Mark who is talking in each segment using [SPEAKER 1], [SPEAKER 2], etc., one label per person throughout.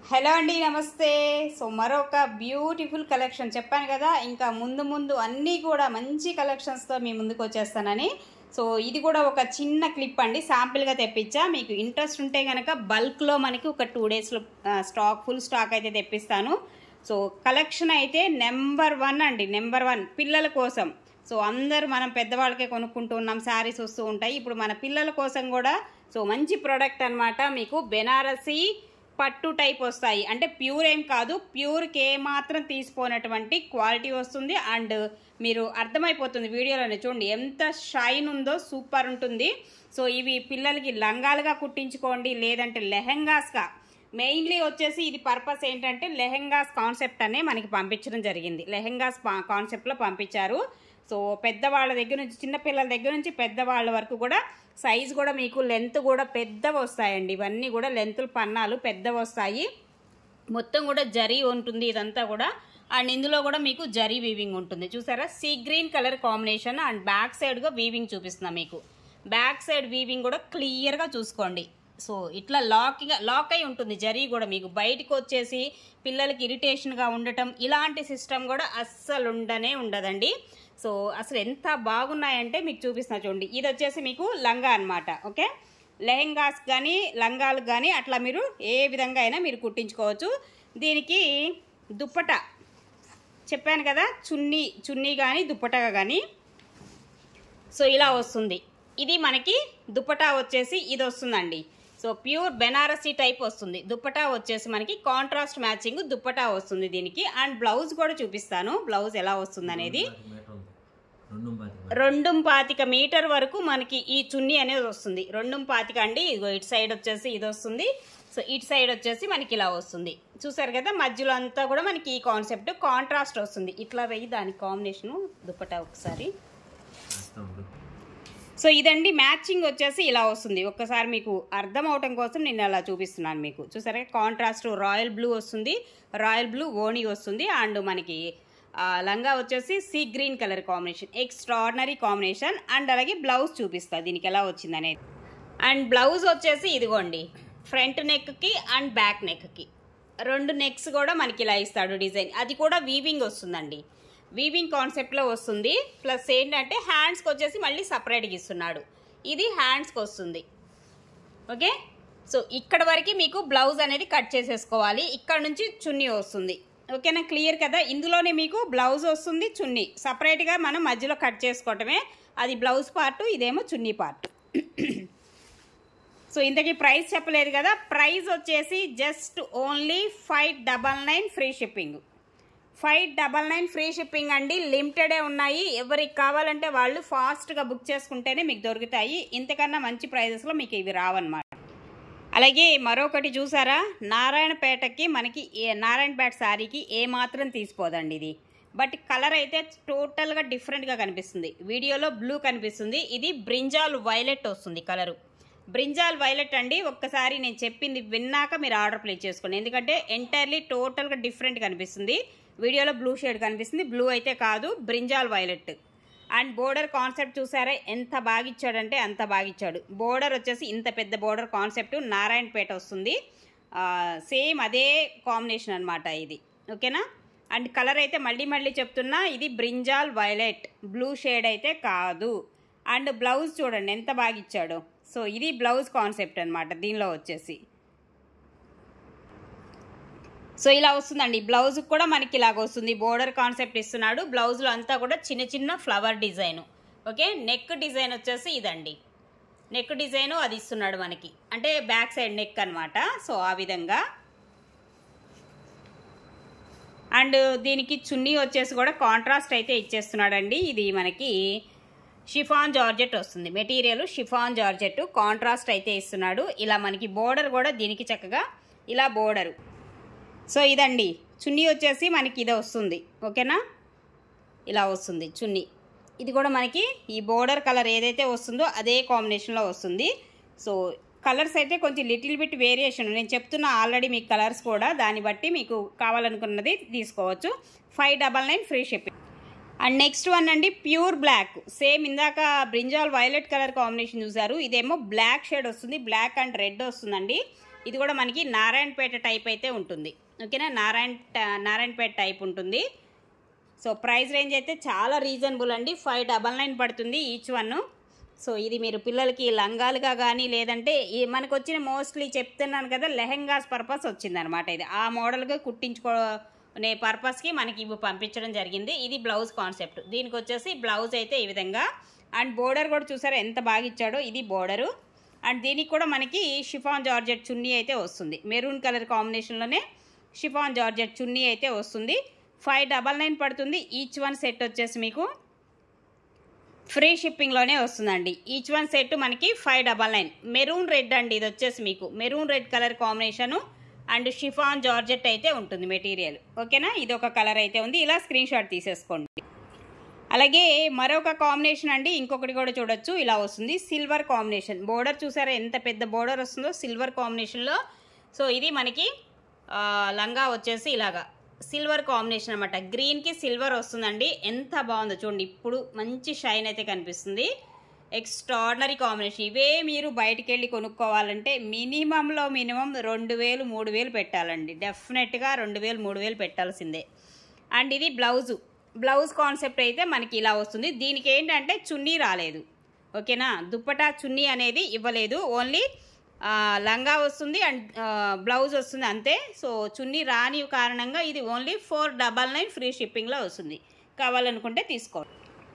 [SPEAKER 1] hello అండి నమస్తే so మరొక బ్యూటిఫుల్ కలెక్షన్ చెప్పాను కదా ఇంకా ముందు ముందు అన్నీ కూడా మంచి కలెక్షన్స్తో మీ ముందుకు వచ్చేస్తానని సో ఇది కూడా ఒక చిన్న క్లిప్ అండి శాంపిల్గా తెప్పించా మీకు ఇంట్రెస్ట్ ఉంటే కనుక బల్క్లో మనకి ఒక టూ డేస్లో స్టాక్ ఫుల్ స్టాక్ అయితే తెప్పిస్తాను సో కలెక్షన్ అయితే నెంబర్ వన్ అండి నెంబర్ వన్ పిల్లల కోసం సో అందరూ మనం పెద్దవాళ్ళకే కొనుక్కుంటూ ఉన్నాం శారీస్ వస్తూ ఉంటాయి ఇప్పుడు మన పిల్లల కోసం కూడా సో మంచి ప్రోడక్ట్ అన్నమాట మీకు బెనారసీ పట్టు టైప్ వస్తాయి అంటే ప్యూర్ ఏం కాదు ప్యూర్కి ఏ మాత్రం తీసిపోయినటువంటి క్వాలిటీ వస్తుంది అండ్ మీరు అర్థమైపోతుంది వీడియోలోనే చూడండి ఎంత షైన్ ఉందో సూపర్ ఉంటుంది సో ఇవి పిల్లలకి లంగాలుగా కుట్టించుకోండి లేదంటే లెహెంగాస్గా మెయిన్లీ వచ్చేసి ఇది పర్పస్ ఏంటంటే లెహెంగాస్ కాన్సెప్ట్ అనే మనకి పంపించడం జరిగింది లెహెంగాస్ కాన్సెప్ట్లో పంపించారు సో పెద్దవాళ్ళ దగ్గర నుంచి చిన్న పిల్లల దగ్గర నుంచి పెద్దవాళ్ళ వరకు కూడా సైజ్ కూడా మీకు లెంత్ కూడా పెద్దవి వస్తాయండి ఇవన్నీ కూడా లెంతులు పన్నాలు పెద్దవి వస్తాయి మొత్తం కూడా జరీ ఉంటుంది ఇదంతా కూడా అండ్ ఇందులో కూడా మీకు జరీ వీవింగ్ ఉంటుంది చూసారా sea green colour combination and back సైడ్గా వీవింగ్ చూపిస్తున్నా మీకు బ్యాక్ సైడ్ వీవింగ్ కూడా క్లియర్గా చూసుకోండి సో ఇట్లా లాక్గా లాక్ అయి ఉంటుంది జరీ కూడా మీకు బయటకు వచ్చేసి పిల్లలకి ఇరిటేషన్గా ఉండటం ఇలాంటి సిస్టమ్ కూడా అస్సలు ఉండనే ఉండదండి సో అసలు ఎంత బాగున్నాయంటే మీకు చూపిస్తున్నా చూడండి ఇది వచ్చేసి మీకు లంగా అనమాట ఓకే లెహెంగాస్ కానీ లంగాలు కానీ అట్లా మీరు ఏ విధంగా అయినా మీరు కుట్టించుకోవచ్చు దీనికి దుప్పట చెప్పాను కదా చున్నీ చున్నీ కానీ దుప్పటగా కానీ సో ఇలా వస్తుంది ఇది మనకి దుప్పటా వచ్చేసి ఇది వస్తుందండి సో ప్యూర్ బెనారసీ టైప్ వస్తుంది దుప్పటా వచ్చేసి మనకి కాంట్రాస్ట్ మ్యాచింగ్ దుప్పటా వస్తుంది దీనికి అండ్ బ్లౌజ్ కూడా చూపిస్తాను బ్లౌజ్ ఎలా వస్తుంది అనేది
[SPEAKER 2] రెండు పాతిక
[SPEAKER 1] రెండు పాతిక మీటర్ వరకు మనకి ఈ చున్నీ అనేది వస్తుంది రెండు పాతిక అండి ఇగో ఇటు సైడ్ వచ్చేసి ఇది వస్తుంది సో ఇటు సైడ్ వచ్చేసి మనకి ఇలా వస్తుంది చూసారు కదా మధ్యలో అంతా కూడా మనకి ఈ కాన్సెప్ట్ కాంట్రాస్ట్ వస్తుంది ఇట్లా వెయ్యి దాని కాంబినేషను దుప్పటా ఒకసారి
[SPEAKER 2] వేస్తా ఉండు
[SPEAKER 1] సో ఇదండి మ్యాచింగ్ వచ్చేసి ఇలా వస్తుంది ఒక్కసారి మీకు అర్థం అవటం కోసం నేను అలా చూపిస్తున్నాను మీకు చూసారా కాంట్రాస్ట్ రాయల్ బ్లూ వస్తుంది రాయల్ బ్లూ ఓణి వస్తుంది అండ్ మనకి ఆ, లంగా వచ్చేసి sea green colour combination extraordinary combination and అలాగే బ్లౌజ్ చూపిస్తా దీనికి ఎలా వచ్చింది అనేది అండ్ బ్లౌజ్ వచ్చేసి ఇదిగోండి ఫ్రంట్ నెక్కి అండ్ బ్యాక్ నెక్కి రెండు నెక్స్ కూడా మనకి ఇలా ఇస్తాడు డిజైన్ అది కూడా వీవింగ్ వస్తుందండి వీవింగ్ కాన్సెప్ట్లో వస్తుంది ప్లస్ ఏంటంటే హ్యాండ్స్కి వచ్చేసి మళ్ళీ సపరేట్గా ఇస్తున్నాడు ఇది హ్యాండ్స్కి వస్తుంది ఓకే సో ఇక్కడ వరకు మీకు బ్లౌజ్ అనేది కట్ చేసేసుకోవాలి ఇక్కడ నుంచి చున్నీ వస్తుంది ఓకేనా క్లియర్ కదా ఇందులోనే మీకు బ్లౌజ్ వస్తుంది చున్నీ సపరేట్గా మనం మధ్యలో కట్ చేసుకోవటమే అది బ్లౌజ్ పార్ట్ ఇదేమో చున్నీ పార్ట్ సో ఇంతకీ ప్రైస్ చెప్పలేదు కదా ప్రైస్ వచ్చేసి just only five double nine free shipping five double nine free shipping అండి లిమిటెడే ఉన్నాయి ఎవరికి కావాలంటే వాళ్ళు ఫాస్ట్గా బుక్ చేసుకుంటేనే మీకు దొరుకుతాయి ఇంతకన్నా మంచి ప్రైజెస్లో మీకు ఇవి రావన్నమాట అలాగే మరొకటి చూసారా నారాయణపేటకి మనకి ఏ నారాయణపేట శారీకి ఏ మాత్రం తీసిపోదండి ఇది బట్ కలర్ అయితే టోటల్గా డిఫరెంట్గా కనిపిస్తుంది వీడియోలో బ్లూ కనిపిస్తుంది ఇది బ్రింజాల్ వైలెట్ వస్తుంది కలరు బ్రింజాల్ వైలెట్ అండి ఒక్కసారి నేను చెప్పింది విన్నాక మీరు ఆర్డర్ ప్లేస్ చేసుకోండి ఎందుకంటే ఎంటైర్లీ టోటల్గా డిఫరెంట్ కనిపిస్తుంది వీడియోలో బ్లూ షేడ్ కనిపిస్తుంది బ్లూ అయితే కాదు brinjal violet and border concept చూసారా ఎంత బాగా ఇచ్చాడంటే అంత బాగా ఇచ్చాడు బోర్డర్ వచ్చేసి ఇంత పెద్ద బోర్డర్ కాన్సెప్ట్ నారాయణపేట వస్తుంది సేమ్ అదే కాంబినేషన్ అనమాట ఇది ఓకేనా అండ్ కలర్ అయితే మళ్ళీ మళ్ళీ చెప్తున్నా ఇది బ్రింజాల్ వైలెట్ బ్లూ షేడ్ అయితే కాదు అండ్ బ్లౌజ్ చూడండి ఎంత బాగా ఇచ్చాడో సో ఇది బ్లౌజ్ కాన్సెప్ట్ అనమాట దీనిలో వచ్చేసి సో ఇలా వస్తుందండి బ్లౌజ్ కూడా మనకి ఇలాగ వస్తుంది బోర్డర్ కాన్సెప్ట్ ఇస్తున్నాడు బ్లౌజ్లో అంతా కూడా చిన్న చిన్న flower design okay neck design వచ్చేసి ఇదండి నెక్ డిజైన్ అది ఇస్తున్నాడు మనకి అంటే బ్యాక్ సైడ్ నెక్ అనమాట సో ఆ విధంగా అండ్ దీనికి చున్నీ వచ్చేసి కూడా కాంట్రాస్ట్ అయితే ఇచ్చేస్తున్నాడండి ఇది మనకి షిఫాన్ జార్జెట్ వస్తుంది మెటీరియల్ షిఫాన్ జార్జెట్ కాంట్రాస్ట్ అయితే ఇస్తున్నాడు ఇలా మనకి బోర్డర్ కూడా దీనికి చక్కగా ఇలా బోర్డరు సో ఇదండి చున్నీ వచ్చేసి మనకి ఇదే వస్తుంది ఓకేనా ఇలా వస్తుంది చున్నీ ఇది కూడా మనకి ఈ బోర్డర్ కలర్ ఏదైతే వస్తుందో అదే కాంబినేషన్లో వస్తుంది సో కలర్స్ అయితే కొంచెం లిటిల్ బిట్ వేరియేషన్ నేను చెప్తున్నా ఆల్రెడీ మీకు కలర్స్ కూడా దాన్ని బట్టి మీకు కావాలనుకున్నది తీసుకోవచ్చు five double nine free shipping and next one అండి ప్యూర్ బ్లాక్ సేమ్ ఇందాక బ్రింజాల్ వైలెట్ కలర్ కాంబినేషన్ చూసారు ఇదేమో బ్లాక్ షేడ్ వస్తుంది బ్లాక్ అండ్ రెడ్ వస్తుందండి ఇది కూడా మనకి నారాయణపేట టైప్ అయితే ఉంటుంది ఓకేనా నారాయణ నారాయణపేట టైప్ ఉంటుంది సో ప్రైస్ రేంజ్ అయితే చాలా రీజనబుల్ అండి ఫైవ్ డబల్ నైన్ పడుతుంది ఈచ్ వన్ సో ఇది మీరు పిల్లలకి లంగాలుగా కానీ లేదంటే ఈ మనకు వచ్చిన మోస్ట్లీ చెప్తున్నాను కదా లెహెంగాస్ పర్పస్ వచ్చిందనమాట ఇది ఆ మోడల్గా కుట్టించుకోనే పర్పస్కి మనకి ఇవి పంపించడం జరిగింది ఇది బ్లౌజ్ కాన్సెప్ట్ దీనికి వచ్చేసి బ్లౌజ్ అయితే ఈ విధంగా అండ్ బోర్డర్ కూడా చూసారా ఎంత బాగా ఇచ్చాడో ఇది బోర్డరు అండ్ దీనికి కూడా మనకి షిఫాన్ జార్జెట్ చున్నీ అయితే వస్తుంది మెరూన్ కలర్ కాంబినేషన్లోనే షిఫాన్ జార్జెట్ చున్నీ అయితే వస్తుంది ఫైవ్ డబల్ నైన్ పడుతుంది ఈచ్ వన్ సెట్ వచ్చేసి మీకు ఫ్రీ షిప్పింగ్లోనే వస్తుందండి ఈచ్ వన్ సెట్ మనకి five double nine maroon red అండి ఇది వచ్చేసి మీకు maroon red colour combination and chiffon georgette అయితే ఉంటుంది మెటీరియల్ ఓకేనా ఇది ఒక కలర్ అయితే ఉంది ఇలా స్క్రీన్ షాట్ తీసేసుకోండి అలాగే మరొక కాంబినేషన్ అండి ఇంకొకటి కూడా చూడొచ్చు ఇలా వస్తుంది సిల్వర్ కాంబినేషన్ బోర్డర్ చూసారా ఎంత పెద్ద బోర్డర్ వస్తుందో సిల్వర్ కాంబినేషన్లో సో ఇది మనకి ఆ, లంగా వచ్చేసి ఇలాగా సిల్వర్ కాంబినేషన్ అనమాట గ్రీన్కి సిల్వర్ వస్తుందండి ఎంత బాగుందో చూడండి ఇప్పుడు మంచి షైన్ అయితే కనిపిస్తుంది ఎక్స్ట్రాడినరీ కాంబినేషన్ ఇవే మీరు బయటికి వెళ్ళి కొనుక్కోవాలంటే మినిమంలో మినిమం రెండు వేలు మూడు వేలు పెట్టాలండి డెఫినెట్గా రెండు వేలు మూడు వేలు పెట్టాల్సిందే అండ్ ఇది బ్లౌజు బ్లౌజ్ కాన్సెప్ట్ అయితే మనకి ఇలా వస్తుంది దీనికి ఏంటంటే చున్నీ రాలేదు ఓకేనా దుప్పటా చున్నీ అనేది ఇవ్వలేదు ఓన్లీ ఆ, లంగా వస్తుంది అండ్ ఆ, బ్లౌజ్ వస్తుంది అంతే సో చున్నీ రాని కారణంగా ఇది only four double nine free షిప్పింగ్లో వస్తుంది కావాలనుకుంటే తీసుకోండి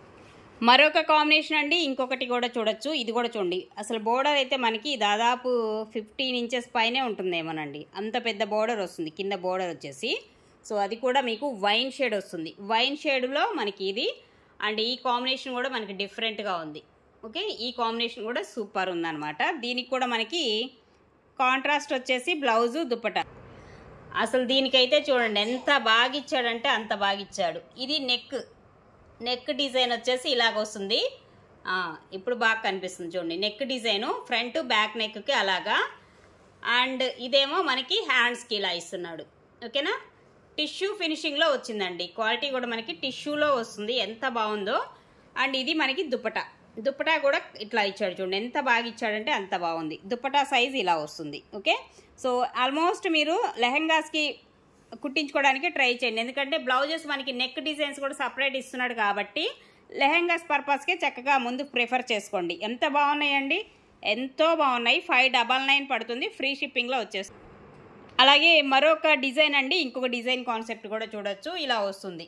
[SPEAKER 1] మరొక కాంబినేషన్ అండి ఇంకొకటి కూడా చూడొచ్చు ఇది కూడా చూడండి అసలు బోర్డర్ అయితే మనకి దాదాపు ఫిఫ్టీన్ ఇంచెస్ పైనే ఉంటుందేమోనండి అంత పెద్ద బోర్డర్ వస్తుంది కింద బోర్డర్ వచ్చేసి సో అది కూడా మీకు వైన్ షేడ్ వస్తుంది వైన్ షేడ్లో మనకి ఇది అండ్ ఈ కాంబినేషన్ కూడా మనకి డిఫరెంట్గా ఉంది ఓకే ఈ కాంబినేషన్ కూడా సూపర్ ఉందన్నమాట దీనికి కూడా మనకి కాంట్రాస్ట్ వచ్చేసి బ్లౌజు దుప్పట అసలు దీనికైతే చూడండి ఎంత బాగా ఇచ్చాడంటే అంత బాగా ఇచ్చాడు ఇది నెక్ నెక్ డిజైన్ వచ్చేసి ఇలాగ వస్తుంది ఆ, ఇప్పుడు బాగా కనిపిస్తుంది చూడండి నెక్ డిజైను ఫ్రంట్ బ్యాక్ నెక్కి అలాగా అండ్ ఇదేమో మనకి హ్యాండ్స్కి ఇలా ఇస్తున్నాడు ఓకేనా టిష్యూ ఫినిషింగ్లో వచ్చిందండి క్వాలిటీ కూడా మనకి టిష్యూలో వస్తుంది ఎంత బాగుందో అండ్ ఇది మనకి దుప్పట దుప్పటా కూడా ఇట్లా ఇచ్చాడు చూడండి ఎంత బాగా ఇచ్చాడంటే అంత బాగుంది దుప్పటా సైజ్ ఇలా వస్తుంది ఓకే సో ఆల్మోస్ట్ మీరు లెహెంగాస్కి కుట్టించుకోవడానికి ట్రై చేయండి ఎందుకంటే బ్లౌజెస్ మనకి నెక్ డిజైన్స్ కూడా సపరేట్ ఇస్తున్నాడు కాబట్టి లెహెంగాస్ పర్పస్కే చక్కగా ముందు ప్రిఫర్ చేసుకోండి ఎంత బాగున్నాయండి ఎంతో బాగున్నాయి ఫైవ్ డబల్ నైన్ పడుతుంది ఫ్రీ షిప్పింగ్లో వచ్చేస్తుంది అలాగే మరొక డిజైన్ అండి ఇంకొక డిజైన్ కాన్సెప్ట్ కూడా చూడొచ్చు ఇలా వస్తుంది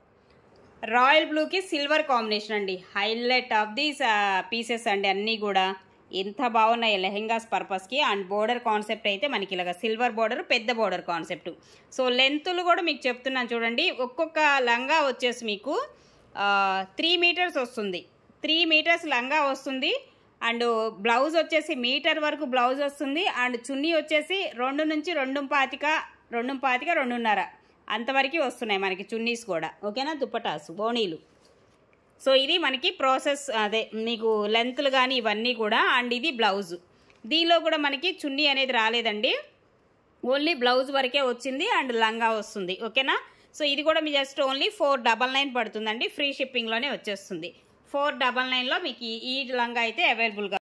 [SPEAKER 1] రాయల్ బ్లూకి సిల్వర్ కాంబినేషన్ అండి హైలైట్ ఆఫ్ దీస్ పీసెస్ అండి అన్నీ కూడా ఎంత బాగున్నాయి లెహెంగాస్ పర్పస్కి అండ్ బోర్డర్ కాన్సెప్ట్ అయితే మనకి ఇలాగ సిల్వర్ బోర్డర్ పెద్ద బోర్డర్ కాన్సెప్ట్ సో లెంతులు కూడా మీకు చెప్తున్నాను చూడండి ఒక్కొక్క లంగా వచ్చేసి మీకు త్రీ మీటర్స్ వస్తుంది త్రీ మీటర్స్ లంగా వస్తుంది అండ్ బ్లౌజ్ వచ్చేసి మీటర్ వరకు బ్లౌజ్ వస్తుంది అండ్ చున్నీ వచ్చేసి రెండు నుంచి రెండు పాతిక రెండు పాతిక రెండున్నర అంతవరకు వస్తున్నాయి మనకి చున్నీస్ కూడా ఓకేనా దుప్పటాసు బోనీలు సో ఇది మనకి ప్రాసెస్ అదే మీకు లెంత్లు కానీ ఇవన్నీ కూడా అండ్ ఇది బ్లౌజ్ దీనిలో కూడా మనకి చున్నీ అనేది రాలేదండి ఓన్లీ బ్లౌజ్ వరకే వచ్చింది అండ్ లంగా వస్తుంది ఓకేనా సో ఇది కూడా మీ just only four double nine పడుతుందండి ఫ్రీ షిప్పింగ్లోనే వచ్చేస్తుంది ఫోర్ డబల్ నైన్లో మీకు ఈ- ఈ లంగా అయితే అవైలబుల్గా